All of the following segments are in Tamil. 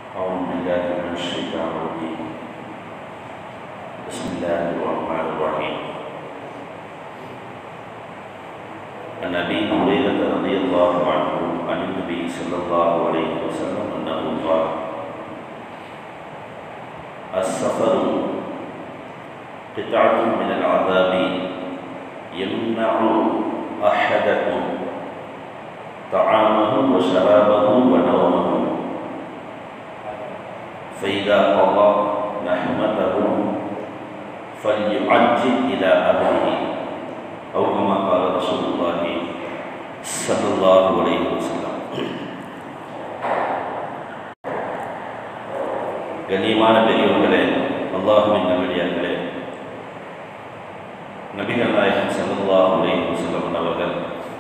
أعوذ بالله من الشيطان الرجيم بسم الله الرحمن الرحيم عن أبي هريرة رضي الله عنه عن النبي صلى الله عليه وسلم أنه قال السفر قطعة من العذاب يمنع أحدكم طعامه وشرابه ونومه فإذا قضى نحمته فليعجل إلى أهله أو كما قال رسول الله صلى الله عليه وسلم கண்ணியமான பெரியவர்களே அல்லாஹுவின் நல்லடியார்களே நபிகள் நாயகம் ஸல்லல்லாஹு அலைஹி வஸல்லம் அவர்கள்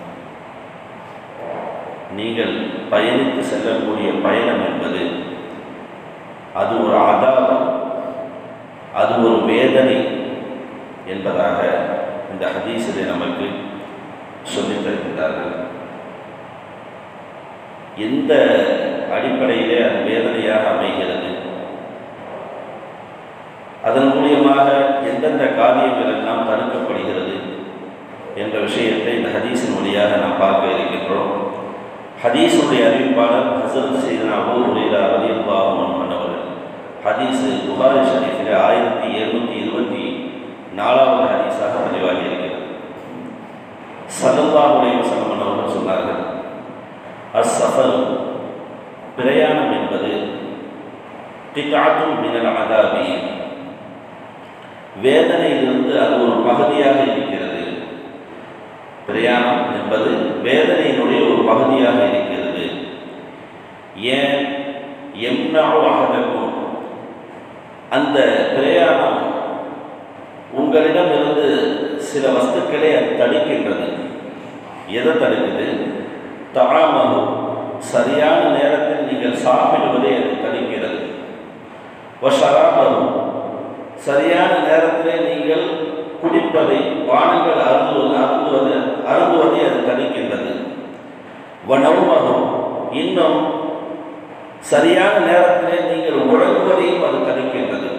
நீங்கள் பயணித்து செல்லக்கூடிய பயணம் என்பது அது ஒரு அதாபம் அது ஒரு வேதனை என்பதாக இந்த ஹதீஸிலே நமக்கு சொல்லித் தருகின்றார்கள் எந்த அடிப்படையிலே அது வேதனையாக அமைகிறது அதன் மூலியமாக எந்தெந்த காரியங்கள் எல்லாம் தடுக்கப்படுகிறது என்ற விஷயத்தை இந்த ஹதீஸின் வழியாக நாம் பார்க்க இருக்கின்றோம் ஹதீஸுடைய அறிவிப்பாளர் ஹசரத் செய்தனா அபூ ஹுரைரா ரலியல்லாஹு அன்ஹு அவர்கள் ஹதீஸ் புகாரி ஷரீஃபில் ஆயிரத்தி எழுநூற்றி இருபத்தி நாலாவது ஹதீஸாக பதிவாகி இருக்கிறது சல்லல்லாஹு அலைஹி வஸல்லம் அவர்கள் சொன்னார்கள் அஸ் சஃபர் பிரயாணம் என்பது கிதாத்தும் மினல் அதாபி வேதனையிலிருந்து அது ஒரு பகுதியாக இருக்கிறது பிரயாணம் என்பது வேதனையினுடைய ஒரு பகுதியாக இருக்கிறது ஏன் எம்னாவோ அகதக்கும் அந்த பிரயாணம் உங்களிடமிருந்து சில வஸ்துக்களை அது தடுக்கின்றது எதை தடுக்குது தாமகு சரியான நேரத்தில் நீங்கள் சாப்பிடுவதை அது தடுக்கிறது வஷராபரும் சரியான நேரத்திலே நீங்கள் குடிப்பதை பானங்கள் அருந்துவது அருந்துவது அருந்துவதை அது தடுக்கின்றது வனவுமகம் இன்னும் சரியான நேரத்திலே நீங்கள் உழங்குவதையும் அது தடுக்கின்றது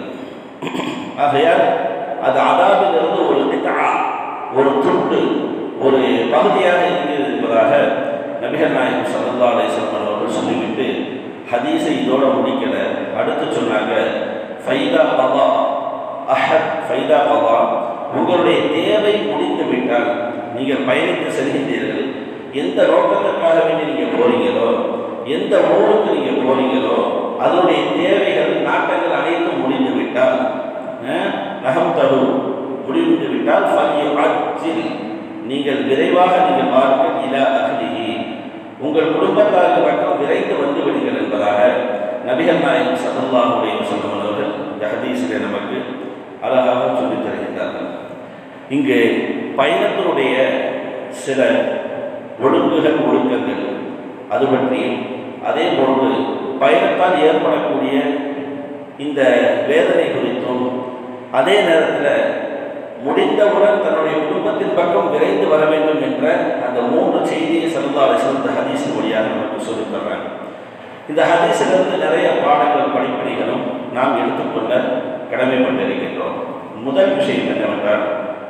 ஆகையால் அது அதாபிலிருந்து ஒரு திட்டா ஒரு துண்டு ஒரு பகுதியாக இருக்கிறது என்பதாக நபிகள் நாயகம் சல்லா அலிஸ்லாம் அவர்கள் சொல்லிவிட்டு ஹதீஸை இதோட முடிக்கல அடுத்து சொன்னாங்க ஃபைதா பவா அஹத் ஃபைதா பவா உங்களுடைய தேவை முடிந்து விட்டால் நீங்கள் பயணித்து செல்கின்றீர்கள் எந்த நோக்கத்திற்காக வேண்டி நீங்கள் போறீங்களோ எந்த ஊருக்கு நீங்கள் போறீங்களோ அதனுடைய தேவைகள் நாட்டங்கள் அனைத்தும் முடிந்து விட்டால் நகம் தரு முடிந்து விட்டால் அஜில் நீங்கள் விரைவாக நீங்கள் பாருங்கள் இலா அகலிஹி உங்கள் குடும்பத்தாரின் பக்கம் விரைந்து வந்து விடுங்கள் என்பதாக நபிகள் நாயகம் சதல்லாஹுடைய சொல்லும் அவர்கள் இந்த ஹதீஸிலே நமக்கு அழகாக சொல்லித் தருகின்றார்கள் இங்கு பயணத்தினுடைய சில ஒழுங்குகள் ஒழுக்கங்கள் அது பற்றியும் அதே போன்று பயணத்தால் ஏற்படக்கூடிய இந்த வேதனை குறித்தும் அதே நேரத்தில் முடிந்தவுடன் தன்னுடைய குடும்பத்தின் பக்கம் விரைந்து வர வேண்டும் என்ற அந்த மூன்று செய்தியை சல்லாலை சிறந்த ஹதீஸின் வழியாக நமக்கு சொல்லித் தர்றாங்க இந்த ஹதீஸிலிருந்து நிறைய பாடங்கள் படிப்படிகளும் நாம் எடுத்துக்கொள்ள கடமைப்பட்டிருக்கின்றோம் முதல் விஷயம் என்னவென்றால்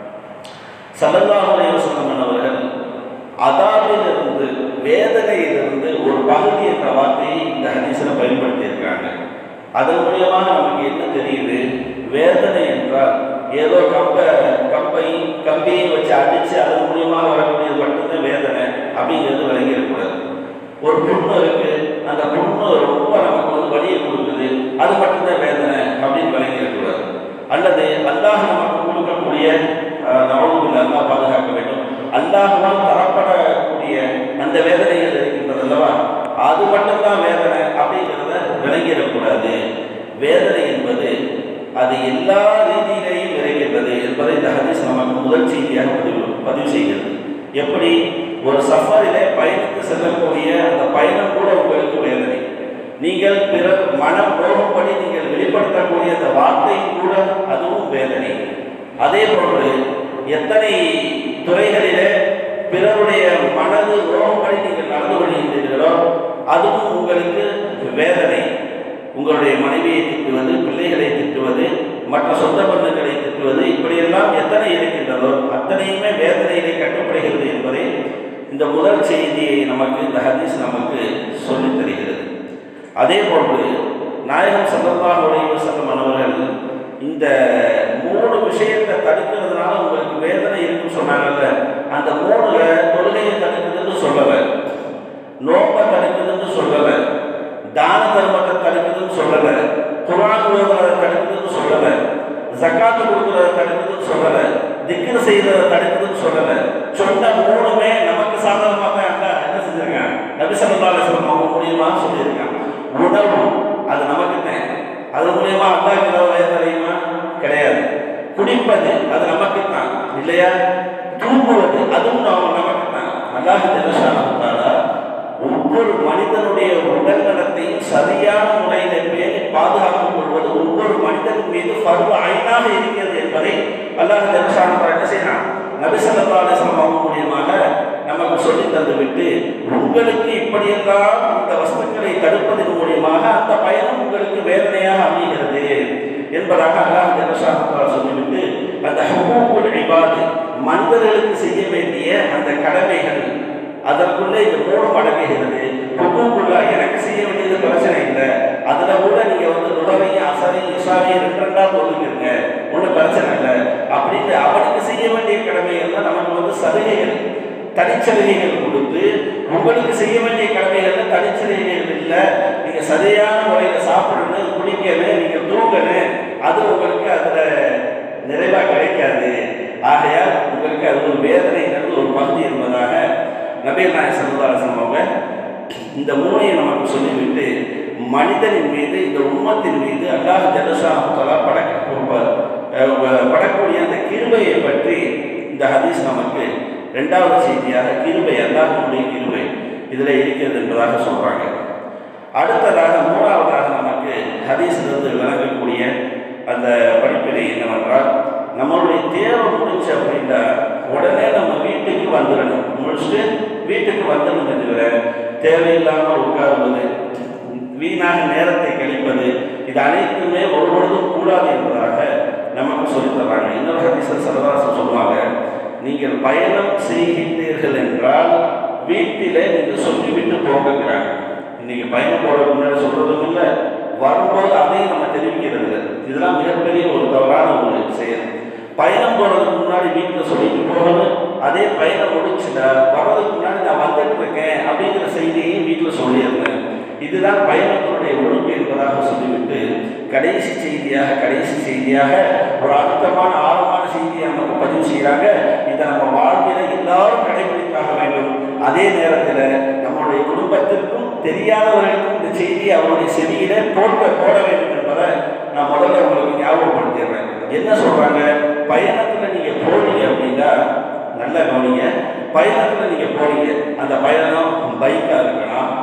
சல்லல்லாஹுடைய சொன்னவன் அவர்கள் அதாபிலிருந்து வேதனையிலிருந்து ஒரு பகுதி என்ற வார்த்தையை இந்த ஹதீஸில் பயன்படுத்தி இருக்காங்க அதன் மூலியமாக நமக்கு என்ன தெரியுது வேதனை என்றால் ஏதோ கம்ப கம்பை கம்பியை வச்சு அடித்து அதன் மூலியமாக வரக்கூடியது மட்டும்தான் வேதனை அப்படிங்கிறது விளங்கிடக்கூடாது ஒரு புண்ணு இருக்கு அந்த புண்ணு ரொம்ப நமக்கு வந்து வழியை கொடுக்குது அது மட்டும்தான் வேதனை அப்படின்னு விளங்கிடக்கூடாது அல்லது அல்லாஹ் நமக்கு கொடுக்கக்கூடிய நவதுகள் அல்லாஹ் பாதுகாக்க வேண்டும் அல்லாஹால் தரப்படக்கூடிய அந்த வேதனைகள் இருக்கின்றது அல்லவா அது மட்டும்தான் வேதனை அப்படிங்கிறத விளங்கிடக்கூடாது வேதனை என்பது அது எல்லா ரீதியிலேயும் இருக்கின்றது என்பதை இந்த ஹதீஸ் நமக்கு முதல் செய்தியாக பதிவு பதிவு செய்கிறது எப்படி ஒரு சஃபரிலே பயணித்து செல்லக்கூடிய அந்த பயணம் கூட உங்களுக்கு வேதனை நீங்கள் பிறர் மனம் நோகும்படி நீங்கள் வெளிப்படுத்தக்கூடிய அந்த வார்த்தையும் கூட அதுவும் வேதனை அதே போன்று எத்தனை துறைகளிலே பிறருடைய மனது நோகும்படி நீங்கள் நடந்து கொள்கின்றீர்களோ அதுவும் உங்களுக்கு வேதனை உங்களுடைய மனைவியை திட்டுவது பிள்ளைகளை திட்டுவது மற்ற சொந்த பந்தங்களை திட்டுவது இப்படியெல்லாம் எத்தனை இருக்கின்றதோ அத்தனையுமே வேதனையிலே கட்டுப்படுகிறது என்பதை இந்த முதல் செய்தியை நமக்கு இந்த ஹதீஸ் நமக்கு சொல்லித் தருகிறது அதே போன்று நாயகம் சல்லல்லாஹு அலைஹி வஸல்லம் அவர்கள் இந்த மூணு விஷயத்தை தடுக்கிறதுனால உங்களுக்கு வேதனை இருக்குன்னு சொன்னாங்கல்ல அந்த மூணுல தொழுகையை தடுக்குதுன்னு சொல்லலை நோக்கை தடுக்குதுன்னு சொல்லலை தான தர்மத்தை தடுக்குதுன்னு சொல்லலை குரான் ஓதுறதை தடுக்குதுன்னு சொல்லலை ஜக்காத்து கொடுக்குறத தடுக்குதுன்னு சொல்லலை திக்ரு செய்யறதை தடுக்குதுன்னு சொல்லலை சொன்ன மூணுமே நமக்கு சாதகமாக தான் அல்ல என்ன செஞ்சிருக்காங்க நபி ஸல்லல்லாஹு அலைஹி வஸல்லம் அவங்க மூலியமா சொல்லியிருக்காங்க உணவு அது நமக்கு தான் அது மூலியமா அல்லாஹ் ஏதாவது வயது அறியுமா கிடையாது குடிப்பது அது நமக்கு தான் இல்லையா தூங்குவது அதுவும் நம்ம நமக்கு தான் அல்லாஹ் ஜல்லஷானஹு ஒவ்வொரு மனிதனுடைய உடல் நலத்தையும் சரியான முறையில் பேணி பாதுகாத்துக் கொள்வது ஒவ்வொரு மனிதன் மீது பருவ ஐனாக இருக்கிறது என்பதை அல்லாஹ் ஜல்லஷானஹு என்ன செய்யறான் நபிசல்லா அலிஸ்லாம் அவங்க மூலியமாக நமக்கு சொல்லி தந்துவிட்டு உங்களுக்கு இப்படியெல்லாம் இந்த வஸ்துக்களை தடுப்பதன் மூலியமாக அந்த பயணம் உங்களுக்கு வேதனையாக அமைகிறது என்பதாக அல்லாஹ் ஜல்லஷானஹு சொல்லிவிட்டு அந்த ஹுகூக்குல் இபாது மனிதர்களுக்கு செய்ய வேண்டிய அந்த கடமைகள் அதற்குள்ளே இந்த மூணு அடங்குகிறது ஹுக்குக்குள்ள எனக்கு செய்ய வேண்டியது பிரச்சனை இல்லை அதுல கூட நீங்க வந்து நுகரையும் அசரையும் இஷாவையும் ரெண்டு ரெண்டா தொழுகிறீங்க ஒன்றும் பிரச்சனை இல்லை அப்படின்னு அவனுக்கு செய்ய வேண்டிய கடமைகள் தான் நமக்கு வந்து சலுகைகள் தனிச்சலுகைகள் கொடுத்து உங்களுக்கு செய்ய வேண்டிய கடமைகள்ல தனிச்சலுகைகள் இல்லை நீங்க சரியான முறையில சாப்பிடணும் குடிக்கணும் நீங்க தூங்கணும் அது உங்களுக்கு அதுல நிறைவா கிடைக்காது ஆகையால் உங்களுக்கு அது ஒரு வேதனைங்கிறது ஒரு பகுதி என்பதாக நபீர் நாயக் சமுதாயம் அவங்க இந்த மூனையை நமக்கு சொல்லிவிட்டு மனிதனின் மீது இந்த உம்மத்தின் மீது அல்லாஹ் ஜலசாஹலா படக்க படக்கூடிய அந்த கிருபையை பற்றி இந்த ஹதீஸ் நமக்கு ரெண்டாவது செய்தியாக கிருபை அல்லாஹனுடைய கிருபை இதில் இருக்கிறது என்பதாக சொல்கிறாங்க அடுத்ததாக மூணாவதாக நமக்கு ஹதீஸிலிருந்து விளங்கக்கூடிய அந்த படிப்பினை என்னவென்றால் நம்மளுடைய தேவை முடிஞ்சு அப்படின்னா உடனே நம்ம வீட்டுக்கு வந்துடணும் முடிச்சுட்டு வீட்டுக்கு வந்துடணும் தவிர தேவையில்லாமல் உட்காருவது வீணாக நேரத்தை கழிப்பது இது அனைத்துமே ஒரு பொழுதும் கூடாது என்பதாக நமக்கு சொல்லித் தர்றாங்க இன்னொரு ஹதீசர் சரதாசன் சொல்லுவாங்க நீங்கள் பயணம் செய்கின்றீர்கள் என்றால் வீட்டிலே நீங்கள் சொல்லிவிட்டு போகிறாங்க இன்னைக்கு பயணம் போறதுக்கு முன்னாடி சொல்றதும் இல்லை வரும்போது அதையும் நம்ம தெரிவிக்கிறது இல்லை இதெல்லாம் மிகப்பெரிய ஒரு தவறான ஒரு செயல் பயணம் போறதுக்கு முன்னாடி வீட்டில் சொல்லிட்டு போகணும் அதே பயணம் முடிச்சுட்டா வர்றதுக்கு முன்னாடி நான் வந்துட்டு இருக்கேன் அப்படிங்கிற செய்தியையும் வீட்டில் சொல்லியிருந்தேன் இதுதான் பயணத்தினுடைய ஒழுங்கு என்பதாக சொல்லிவிட்டு கடைசி செய்தியாக கடைசி செய்தியாக ஒரு அழுத்தமான ஆழமான செய்தியை நமக்கு பதிவு செய்கிறாங்க இதை நம்ம வாழ்வில எல்லாரும் கடைபிடித்தாக வேண்டும் அதே நேரத்தில் நம்முடைய குடும்பத்திற்கும் தெரியாதவர்களுக்கும் இந்த செய்தியை அவருடைய செவியில போட்ட போட வேண்டும் என்பதை நான் முதல்ல உங்களுக்கு ஞாபகப்படுத்திடுறேன் என்ன சொல்றாங்க பயணத்தில் நீங்க போறீங்க அப்படின்னா நல்ல கவனிங்க பயணத்தில் நீங்க போறீங்க அந்த பயணம் பைக்கா இருக்கலாம்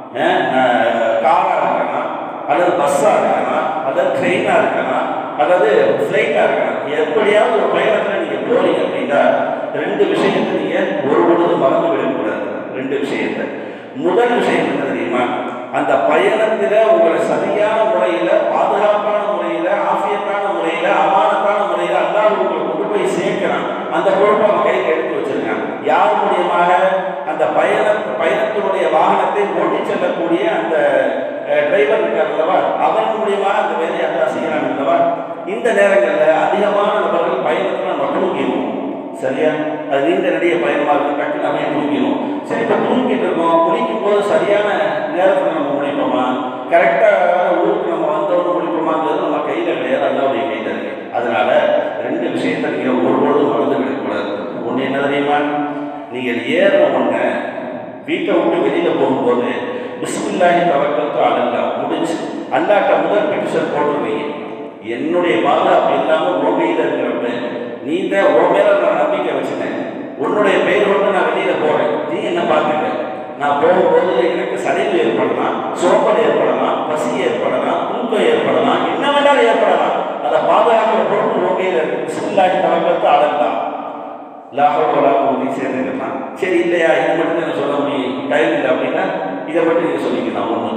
காரா இருக்கலாம் அல்லது பஸ்ஸா இருக்கலாம் அல்லது ட்ரெயினா இருக்கலாம் அல்லது ஃப்ளைட்டா இருக்கலாம் எப்படியாவது ஒரு பயணத்தில் நீங்க போறீங்க அப்படின்னா ரெண்டு விஷயத்தை நீங்க ஒரு பொழுது மறந்து விடக்கூடாது ரெண்டு விஷயத்தை முதல் விஷயம் என்ன தெரியுமா அந்த பயணத்தில் உங்களை சரியான முறையில் பாதுகாப்பான முறையில் ஆசியத்தான முறையில் அமானத்தான முறையில் அல்லாஹ் உங்களை கொண்டு போய் சேர்க்கிறான் அந்த பொறுப்பை அவன் கையில் எடுத்து வச்சிருக்கான் யார் மூலியமாக அந்த பயண பயணத்தினுடைய வாகனத்தை ஓட்டி செல்லக்கூடிய அந்த டிரைவர் இருக்கார் அல்லவா அவன் மூலியமாக அந்த வேலையை அல்லா செய்யறான் அல்லவா இந்த நேரங்களில் அதிகமான நபர்கள் பயணத்தில் நம்ம தூங்கிடுவோம் சரியா அது நீண்ட நெடிய பயணமாக இருக்கும் டக்குன்னு அப்படியே தூங்கிடும் சரி இப்போ தூங்கிட்டு இருக்கோம் குளிக்கும் போது சரியான நேரத்தில் நம்ம முடிப்போமா கரெக்டாக ஊருக்கு நம்ம வந்தவங்க முடிப்போமாங்கிறது நம்ம கையில் கிடையாது அல்லாவுடைய கையில் இருக்கு அதனால ரெண்டு விஷயத்தை நீங்கள் ஒரு பொழுதும் மறந்து விடக்கூடாது ஒன்று என்ன தெரியுமா நீங்கள் ஏறின ஒன்று வீட்டை விட்டு வெளியில் போகும்போது பிஸ்மில்லாஹி தவக்கத்து அலல்லா முடிஞ்சு அல்லாட்ட முதல் பெட்டிஷன் போட்டுருவீங்க என்னுடைய பாதுகாப்பு இல்லாமல் உன் கையில் இருக்கிறப்ப நீ தான் உன் மேல நான் நம்பிக்கை வச்சுட்டேன் உன்னுடைய பெயர் கொண்டு நான் வெளியில போறேன் நீ என்ன பார்த்துக்க நான் போகும்போது எனக்கு சடைவு ஏற்படலாம் சோம்பல் ஏற்படலாம் பசி ஏற்படலாம் தூக்கம் ஏற்படலாம் என்ன வேண்டாலும் ஏற்படலாம் அதை பாதுகாக்கிற பொருள் உன் கையில் இருக்கு சில்லாடி தவக்கத்து அடங்கலாம் லாகோட ஊதி சேர்ந்துக்கலாம் சரி இல்லையா இது மட்டும் தான் சொல்ல முடியும் டைம் இல்லை அப்படின்னா இதை மட்டும் நீங்கள் சொல்லிக்கலாம் ஒன்று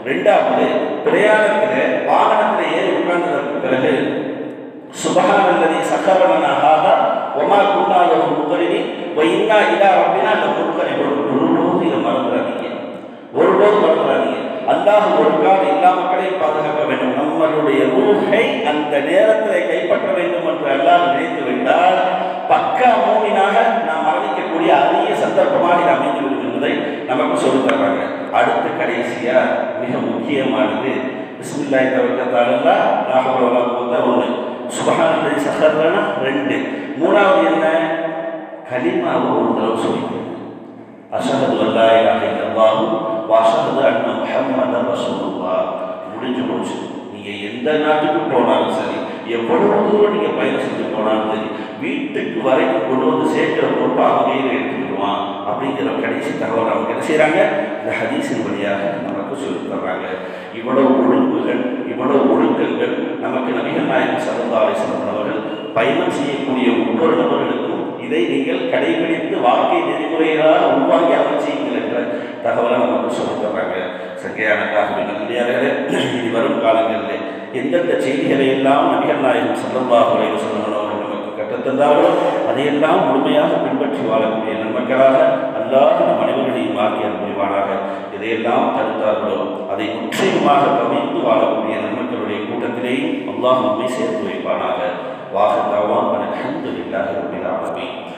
ரெண்டாவது பிரயாணத்தில் வாகனத்தில் ஏறி உட்கார்ந்ததற்கு பிறகு சுபஹானல்லதி சக்கரவன ஹாதா ஒமா குன்னாலோ முகரினி ஒயின்னா இதா அப்படின்னா அந்த முருகனை ஒருபோதும் இதை மறந்துடாதீங்க ஒருபோதும் மறந்துடாதீங்க அல்லாஹ் ஒரு கால் எல்லா மக்களையும் பாதுகாக்க வேண்டும் நம்மளுடைய ரூஹை அந்த நேரத்தில் கைப்பற்ற வேண்டும் என்று அல்லாஹ் நினைத்து விட்டால் பக்கா மூமினாக நாம் மரணிக்கக்கூடிய அரிய சந்தர்ப்பமாக இது அமைந்து விடும் என்பதை நமக்கு சொல்லித் தர்றாங்க அடுத்து கடைசியா மிக முக்கியமானது பிஸ்மில்லாய் தவிர்க்கத்தாலா ராகவலா போத்த ஒன்று சுபஹானல்லதி சஹர்லனா ரெண்டு மூணாவது என்ன கலிமாவை ஒரு தடவை சொல்லிக்கணும் அஷஹது அல்லா இலாஹ இல்லல்லாஹு வஷஹது அன்ன முஹம்மதன் ரசூலுல்லாஹ் முடிஞ்சு போச்சு நீங்க எந்த நாட்டுக்கு போனாலும் சரி எவ்வளவு தூரம் நீங்க பயணம் செஞ்சு போனாலும் சரி வீட்டுக்கு வரைக்கும் கொண்டு வந்து சேர்க்கிற பொறுப்பு அவங்களே எடுத்துக்கிடுவான் அப்படிங்கிற கடைசி தகவல் அவங்க என்ன செய்கிறாங்க இந்த ஹதீஸின் வழியாக நமக்கு சொல்லித் தர்றாங்க இவ்வளவு ஒழுங்குகள் இவ்வளவு ஒழுக்கங்கள் நமக்கு நபிகள் நாயகம் சல்லா அலிஸ்லாம் அவர்கள் பயணம் செய்யக்கூடிய ஒவ்வொரு நபர்களுக்கும் இதை நீங்கள் கடைபிடித்து வாழ்க்கை நெறிமுறைகளாக உருவாக்கி அமல் செய்யுங்கள் என்ற தகவலை நமக்கு சொல்லித் தர்றாங்க சங்கையான காகவே நல்லியார்களே இனி வரும் காலங்களில் எந்தெந்த செய்திகளை எல்லாம் நபிகள் நாயகம் சல்லல்லாஹு அலைஹி வஸல்லம் அவர்கள் நமக்கு கற்றுத்தந்தார்களோ அதையெல்லாம் முழுமையாக பின்பற்றி வாழக்கூடிய நன்மக்களாக அல்லாஹ் நம் அனைவர்களையும் ஆக்கியல் புரிவானாக இதையெல்லாம் தடுத்தார்களோ அதை முற்றிலுமாக தவிர்த்து வாழக்கூடிய நன்மக்களுடைய கூட்டத்திலேயும் அல்லாஹ் நம்மை சேர்த்து வைப்பானாக வாகத்தாவான் அலமதுல்லாஹி ரபில் ஆலமீன்